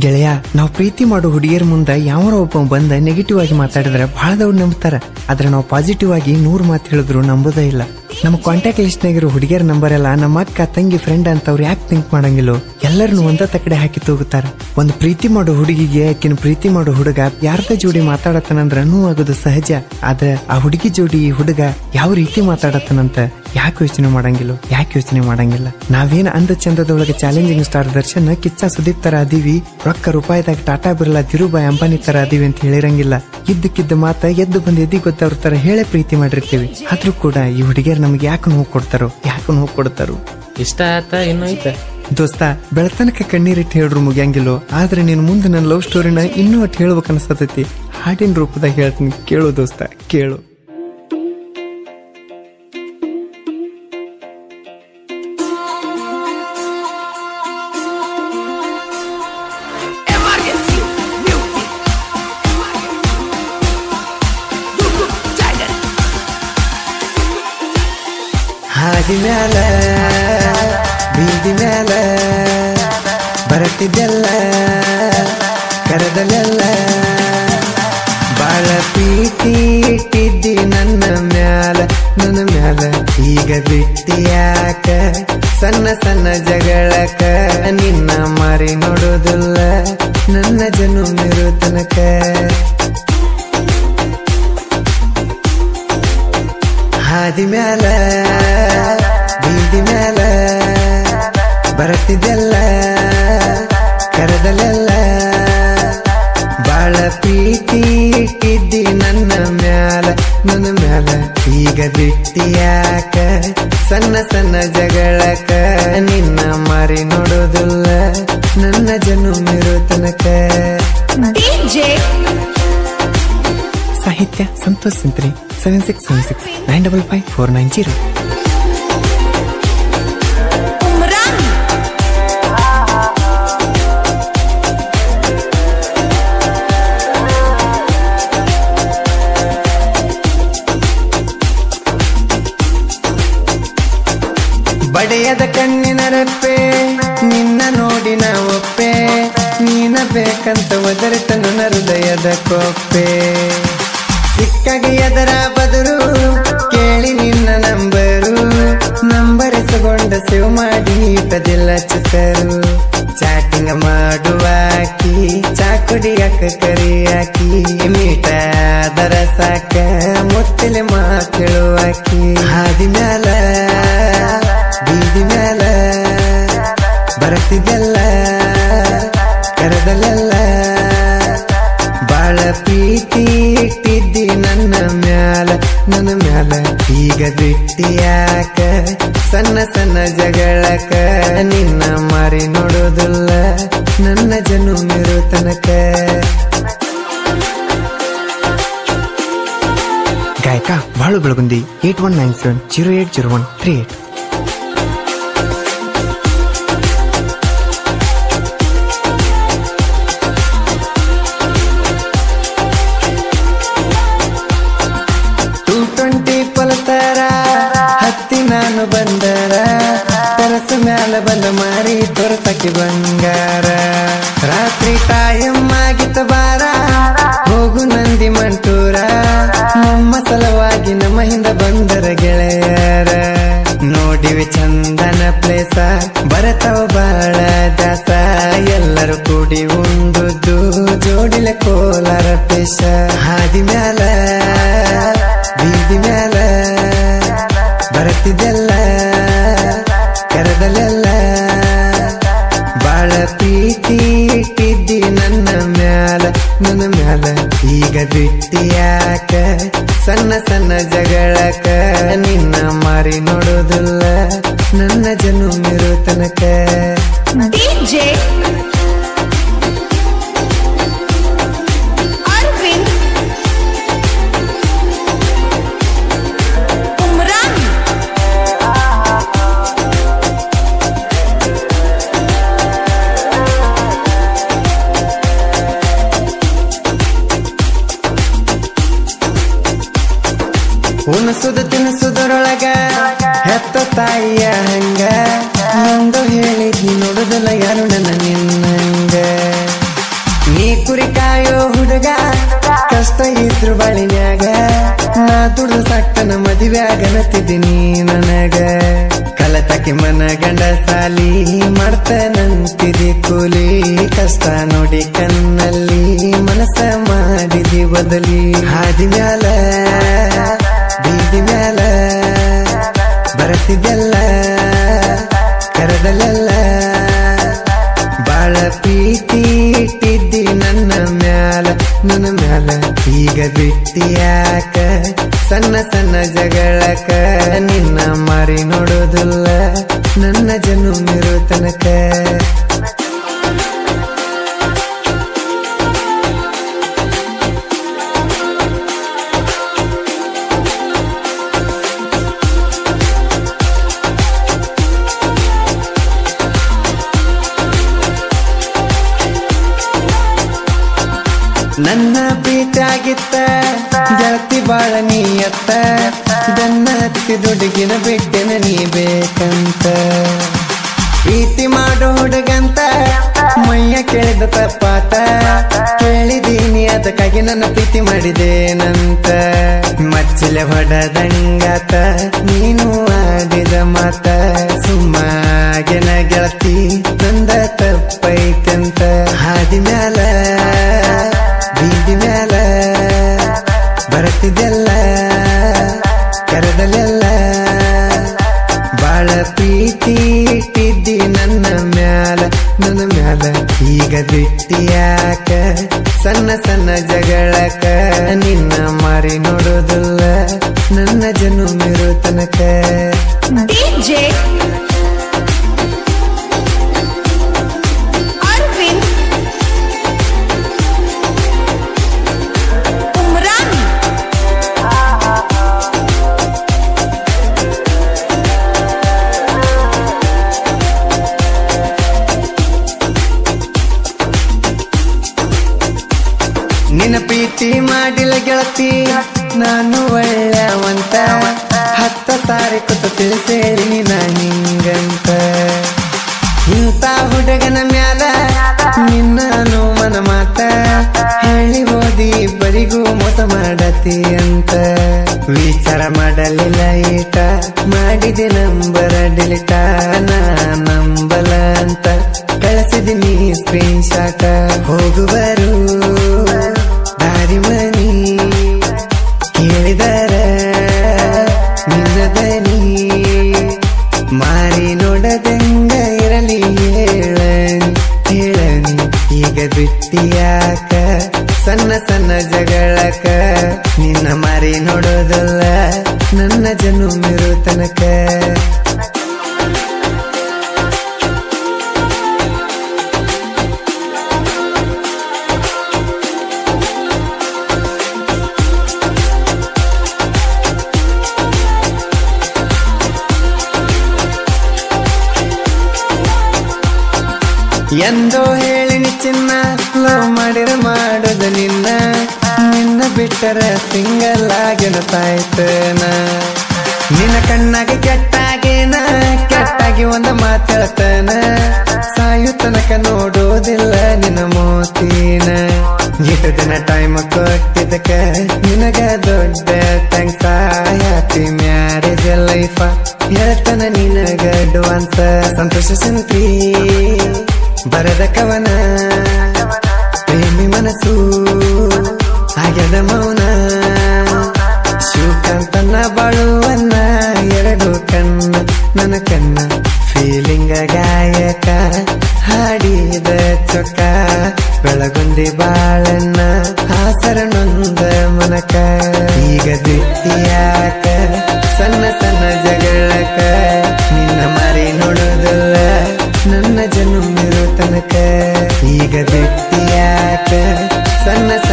ಗೆಳೆಯ ನಾವು ಪ್ರೀತಿ ಮಾಡೋ ಹುಡುಗಿಯರ ಮುಂದೆ ಯಾವರ ಒಬ್ಬ ಬಂದ ನೆಗೆಟಿವ್ ಆಗಿ ಮಾತಾಡಿದ್ರೆ ಬಹಳ ದೊಡ್ಡ ನಂಬ್ತಾರ ಆದ್ರೆ ನಾವು ಪಾಸಿಟಿವ್ ಆಗಿ ನೂರ್ ಮಾತು ಹೇಳಿದ್ರು ನಂಬೋದೇ ಇಲ್ಲ ನಮ್ಮ ಕಾಂಟ್ಯಾಕ್ಟ್ ಲಿಸ್ಟ್ ನಾಗಿರೋ ಹುಡುಗಿಯರ ನಂಬರ್ ಎಲ್ಲ ನಮ್ಮ ಅಕ್ಕ ತಂಗಿ ಫ್ರೆಂಡ್ ಅಂತ ಅವ್ರು ಯಾಕೆ ಥಿಂಕ್ ಮಾಡಂಗಿಲ್ಲೋ ಎಲ್ಲರನ್ನು ಒಂದ ಕಡೆ ಹಾಕಿ ತಗೋತಾರ ಒಂದು ಪ್ರೀತಿ ಮಾಡೋ ಹುಡುಗಿಗೆ ಆಕಿನ ಪ್ರೀತಿ ಮಾಡೋ ಹುಡುಗ ಯಾರ್ದ ಜೋಡಿ ಮಾತಾಡತ್ತನಂದ್ರ ನೋವಾಗೋದು ಸಹಜ ಆದ್ರೆ ಆ ಹುಡುಗಿ ಜೋಡಿ ಈ ಹುಡುಗ ಯಾವ ರೀತಿ ಮಾತಾಡತ್ತನಂತ ಯಾಕೆ ಯೋಚನೆ ಮಾಡಂಗಿಲ್ಲ ಯಾಕೆ ಯೋಚನೆ ಮಾಡಂಗಿಲ್ಲ ನಾವೇನ್ ಅಂದ ಚಂದದೊಳಗೆ ಚಾಲೆಂಜಿಂಗ್ ಸ್ಟಾರ್ ದರ್ಶನ್ ಕಿಚ್ಚ ಸುದೀಪ್ ತರ ಅದೀವಿ ರೊಕ್ಕ ರೂಪಾಯಿದಾಗ ಟಾಟಾ ಬಿರ್ಲಾ ಧಿರುಬಾಯಿ ಅಂಬಾನಿ ತರ ಅದೀವಿ ಅಂತ ಹೇಳಿರಂಗಿಲ್ಲ ಇದ್ದಕ್ಕಿದ್ದ ಮಾತ ಎದ್ದು ಬಂದು ಎದಿ ಗೊತ್ತವ್ರ ತರ ಹೇಳೇ ಪ್ರೀತಿ ಮಾಡಿರ್ತೀವಿ ಆದ್ರೂ ಕೂಡ ಈ ಹುಡುಗಿಯರ್ ನಮ್ಗೆ ಯಾಕೆ ನೋವು ಕೊಡ್ತಾರೋ ಯಾಕೆ ನೋವು ಕೊಡ್ತಾರೋ ಇಷ್ಟ ಆತ ಇನ್ನೂ ಐತ ದೋಸ್ತ ಬೆಳತನಕ ಕಣ್ಣೀರಿಟ್ಟು ಹೇಳ್ರು ಮುಗಿಯಂಗಿಲ್ಲೋ ಆದ್ರೆ ನೀನು ಮುಂದೆ ನನ್ನ ಲವ್ ಸ್ಟೋರಿನ ಇನ್ನೂ ಅಟ್ ಹೇಳ್ಬೇಕು ಅನ್ಸತೈತಿ ಹಾಡಿನ ರೂಪದಾಗ ಹೇಳ್ತೀನಿ ಕೇಳು ದೋಸ್ತ ಕೇಳು Emergency music. YouTube channel. ಹಾದಿ ಮ್ಯಾಲ ಬೀದಿ ಮ್ಯಾಲ ಬರಟಿದ್ದೆಲ್ಲ ಕರೆದಲೆಲ್ಲ ಬಾಳ ಪ್ರೀತಿ ಇಟ್ಟಿದ್ದಿ ನನ್ನ ಮ್ಯಾಲ ನನ್ನ ಮ್ಯಾಲ ಈಗ ಬಿಟ್ಟಿ ಯಾಕ ಸಣ್ಣ ಸಣ್ಣ ಜಗಳಕ ನಿನ್ನ ಮಾರಿ ನೋಡೋದಿಲ್ಲ ನನ್ನ ಜನುಮಿರು ತನಕ ಹಾದಿ ಮ್ಯಾಲ ಬೀದಿ ಮ್ಯಾಲ ಬರತ್ತಿದ್ದೆಲ್ಲ ಕರೆದಲೆಲ್ಲ ಬಾಳ ಪ್ರೀತಿ ಇಟ್ಟಿದ್ದಿ ನನ್ನ ಮ್ಯಾಲ ನನ್ನ ಮ್ಯಾಲ ಈಗ ಬಿಟ್ಟಿ ಯಾಕ ಸಣ್ಣ ಸಣ್ಣ ಜಗಳಕ ನಿನ್ನ ಮಾರಿ ನೋಡೋದಿಲ್ಲ ನನ್ನ ಜನುಮಿರೋ ತನಕ DJ ಸಾಹಿತ್ಯ Santosh Sintri seven six seven six nine double five four nine zero Umran. ಬಡೆಯದ ಕಣ್ಣಿನ ರೆಪ್ಪೆ ನಿನ್ನ ನೋಡಿ ನಾ ಒಪ್ಪೆ ನೀನ ಬೇಕಂತ ಒದರಿತ ನನ್ನ ಹೃದಯದ ಕೊಪ್ಪೆ ಸಿಕ್ಕಾಗ ಎದರ ಬದರು ಕೇಳಿ ನಿನ್ನ ನಂಬರು ನಂಬರ್ ಎಸಗೊಂಡ ಸೇವ್ ಮಾಡಿ ಇಟ್ಟದಿಲ್ಲ ಚಿಕ್ಕರು ಚಾಟಿಂಗ್ ಮಾಡುವಾಕಿ ಚಾಕುಡಿಯಾಕ ಕರಿಯಾಕಿ ಮೀಟ ದರ ಸಾಕ ಮುತ್ತಿಲೆ ಮಾತೇಳುವಾಕಿ ಹಾದಿ ಮ್ಯಾಲ ಬೀದಿ ಮ್ಯಾಲ ಬರತ್ತಿದ್ದೆಲ್ಲ ಕರೆದಲೆಲ್ಲ ಬಾಳ ಪ್ರೀತಿ ಇಟ್ಟಿದ್ದಿ ನನ್ನ ಮ್ಯಾಲ ನನ್ನ ಮ್ಯಾಲ ಈಗ ಬಿಟ್ಟಿ ಯಾಕ ಸಣ್ಣ ಸಣ್ಣ ಜಗಳಕ ನಿನ್ನ ಮಾರಿ ನೋಡೋದಿಲ್ಲ ನನ್ನ ಜನುಮಿರೋ ತನಕ ಗಾಯಕ Balu Belagundi eight one nine seven zero eight zero one three eight two twenty ಪಲತರ ಹತ್ತಿ ನಾನು ಬಂದರ ತೆರಸ ಮ್ಯಾಲ ಬಂದ ಮಾರಿ ತೋರಸಕ್ಕೆ ಬಂಗಾರ ರಾತ್ರಿ ಟೈಮ್ ಆಗಿತ್ತ ಬಾರ ಹೋಗು ನಂದಿ ಮಂಟೂರ ನಮ್ಮ ಸಲುವಾಗಿ ನಮ್ಮ ಹಿಂದ ಬಂದರ ಗೆಳೆಯರ ನೋಡಿವಿ ಚಂದನ ಪ್ಲೇಸ ಬರತವ ಬಾಳ ದಾಸ ಎಲ್ಲರೂ ಕೂಡಿ ಉಂಡುದು ಜೋಡಿಲೆ ಕೋಲಾರ ಪೇಶ ಹಾದಿ ಮ್ಯಾಲ ಬೀದಿ ಮ್ಯಾಲ ಬರತ್ತಿದ್ದೆಲ್ಲ ಕರೆದಲೆಲ್ಲ ಬಾಳ ಪ್ರೀತಿ ಇಟ್ಟಿದ್ದಿ ನನ್ನ ಮ್ಯಾಲ ನನ್ನ ಮ್ಯಾಲ ಈಗ ಬಿಟ್ಟಿ ಯಾಕ ಸಣ್ಣ ಸಣ್ಣ ಜಗಳಕ ನಿನ್ನ ಮಾರಿ ನೋಡೋದಿಲ್ಲ ನನ್ನ ಜನುಮಿರೋ ತನಕ DJ Arvind Umran ಉಣಸುದು ತಿನಿಸುದರೊಳಗ ಹೆತ್ತ ತಾಯಿಯ ಹಂಗ ಎಂದು ಹೇಳಿದ್ನಿ ನೋಡುದಲ್ಲ ಯಾರು ನನ್ನ ನಿನ್ನಂಗ ಮಾಡಿದ್ರು ಬಾಳಿನ್ಯಾಗ ನಾ ದುಡ್ದು ಸಾಕ್ತನ ಮದುವೆಯಾಗನತ್ತಿದ್ದೀನಿ ನನಗ ಕಲತಕ್ಕೆ ಮನ ಗಂಡ ಸಾಲಿ ಮಾಡ್ತನಂತಿದಿ ಕೂಲಿ ಕಷ್ಟ ನೋಡಿ ಕಣ್ಣಲ್ಲಿ ಮನಸ್ಸ ಮಾಡಿದಿ ಬದಲಿ ಹಾದಿ ಮ್ಯಾಲ ಬೀದಿ ಮ್ಯಾಲ ಬರತಿದ್ದೆಲ್ಲ ಕರದಲ್ಲೆಲ್ಲ ಬಾಳ ಪ್ರೀತಿ ಇಟ್ಟಿದ್ದಿ ನನ್ನ ಮ್ಯಾಲ ನನ್ನ ಮ್ಯಾಲ ಈಗ ಬಿಟ್ಟಿಯಾಕ ಸಣ್ಣ ಸಣ್ಣ ಜಗಳಕ ನಿನ್ನ ಮಾರಿ ನೋಡೋದಿಲ್ಲ ನನ್ನ ಜನುಮಿರೋ ತನಕ ನನ್ನ ಪ್ರೀತಿಯಾಗಿತ್ತ ಗೆಳತಿ ಬಾಳ ನೀಯತ್ತ ಬೆನ್ನ ಹತ್ತಿ ದುಡುಗಿನ ಬಿಟ್ಟೆನ ನೀ ಬೇಕಂತ ಪ್ರೀತಿ ಮಾಡೋ ಹುಡುಗಂತ ಮೈಯ ಕೇಳಿದ ತಪ್ಪಾತ ಕೇಳಿದೀನಿ ಅದಕ್ಕಾಗಿ ನನ್ನ ಪ್ರೀತಿ ಮಾಡಿದೇನಂತ ಮಚ್ಚಲೆ ಹೊಡದಂಗಾತ ನೀನು ಆಡಿದ ಮಾತ ಸುಮ್ಮಾಗೆನ ಗೆಳತಿ ನಂದ ತಪ್ಪೈತಂತ ಹಾದಿ ಮ್ಯಾಲ ಬೀದಿ ಮ್ಯಾಲ ಬರತಿದ್ದೆಲ್ಲ ಕರದಲ್ಲೆಲ್ಲ ಬಾಳ ಪ್ರೀತಿ ಇಟ್ಟಿದ್ದಿ ನನ್ನ ಮ್ಯಾಲ ನನ್ನ ಮ್ಯಾಲ ಈಗ ಬಿಟ್ಟಿಯಾಕ ಸಣ್ಣ ಸಣ್ಣ ಜಗಳಕ ನಿನ್ನ ಮಾರಿ ನೋಡೋದಿಲ್ಲ ನನ್ನ ಜನುಮಿರೋ ತನಕ DJ Arvind Umrani ನಿನ್ನ ಪ್ರೀತಿ ಮಾಡಿಲ್ಲ ಗೆಳತಿ ನಾನು ಒಳ್ಳೆಯವಂತ ಹತ್ತ ಸಾರಿ ಕೂತು ತಿಳಿಸೇಳಿ ನಿನ್ನ ಹಿಂಗಂತ ಇಂಥ ಹುಡುಗನ ಮ್ಯಾಲ ನಿನ್ನ ಮನ ಮಾತ ಹೇಳಿ ಓದಿ ಬರಿಗೂ ಮೋಸ ಮಾಡತಿ ಅಂತ ವಿಚಾರ ಮಾಡಲಿಲ್ಲ ಈಟ ಮಾಡಿದೆ ನಂಬರ ಡಿಲಿಟ ನಾ ನಂಬಲ ಅಂತ ಕಳಿಸಿದಿನಿ ಸ್ಕ್ರೀನ್ ಶಾಟ ಹೋಗುವರು ದಾರಿ ಮನಿ ಕೇಳಿದರ ನಿನ್ನ ದನಿ ಮಾರಿ ನೋಡದಂಗ ಇರಲಿ ಹೇಳನಿ ಹೇಳನಿ ಈಗ ಬಿಟ್ಟಿಯಾಕ ಸಣ್ಣ ಸಣ್ಣ ಜಗಳಕ ನಿನ್ನ ಮಾರಿ ನೋಡೋದಲ್ಲ ನನ್ನ ಜನುಮಿರೋ ತನಕ ಎಂದೋ ಹೇಳಿನಿ ಚಿನ್ನ ಲವ್ ಮಾಡಿರ ಮಾಡೋದು ನಿನ್ನ ನಿನ್ನ ಬಿಟ್ಟರ ಸಿಂಗಲ್ ಆಗಿನ ಸಾಯ್ತನ ನಿನ್ನ ಕಣ್ಣಾಗ ಕೆಟ್ಟಾಗೇನ ಕೆಟ್ಟಾಗಿ ಒಂದು ಮಾತಾಡ್ತಾನ ಸಾಯು ತನಕ ನೋಡೋದಿಲ್ಲ ನಿನ್ನ ಮೋತಿನ ಇಷ್ಟು ದಿನ ಟೈಮ್ ಕೊಟ್ಟಿದ್ದಕ್ಕ ನಿನಗ ದೊಡ್ಡ ಥ್ಯಾಂಕ್ಸ್ ಹ್ಯಾಪಿ ಮ್ಯಾರೇಜ್ ಲೈಫ ಹೇಳ್ತಾನ ನಿನಗ ಅಡ್ವಾನ್ಸ್ ಸಂತೋಷ ಸಂತ್ರಿ ಬರದ ಕವನ ಪ್ರೇಮಿ ಮನಸ್ಸು ಆಗ್ಯದ ಮೌನ ಶಿವಕಾಂತನ ಬಾಳುವನ್ನ ಎರಡು ಕಣ್ಣ ನನ್ನ ಕಣ್ಣ ಫೀಲಿಂಗ ಗಾಯಕ ಹಾಡಿದ ಚೊಕ್ಕ ಬೆಳಗುಂದಿ ಬಾಳನ್ನ ಹಾಸರ ನೊಂದ ಮನಕ ಈಗ ದಿಟ್ಟಿಯಾಕ ಸಣ್ಣ ಸಣ್ಣ ಜಗಳಕ ನಿನ್ನ ಮಾರಿ ನೋಡೋದಲ್ಲ ನನ್ನ ಜನುಮಿರೋ ತನಕ ಈಗ ಬಿಟ್ಟಿಯಾಕ ಸಣ್ಣ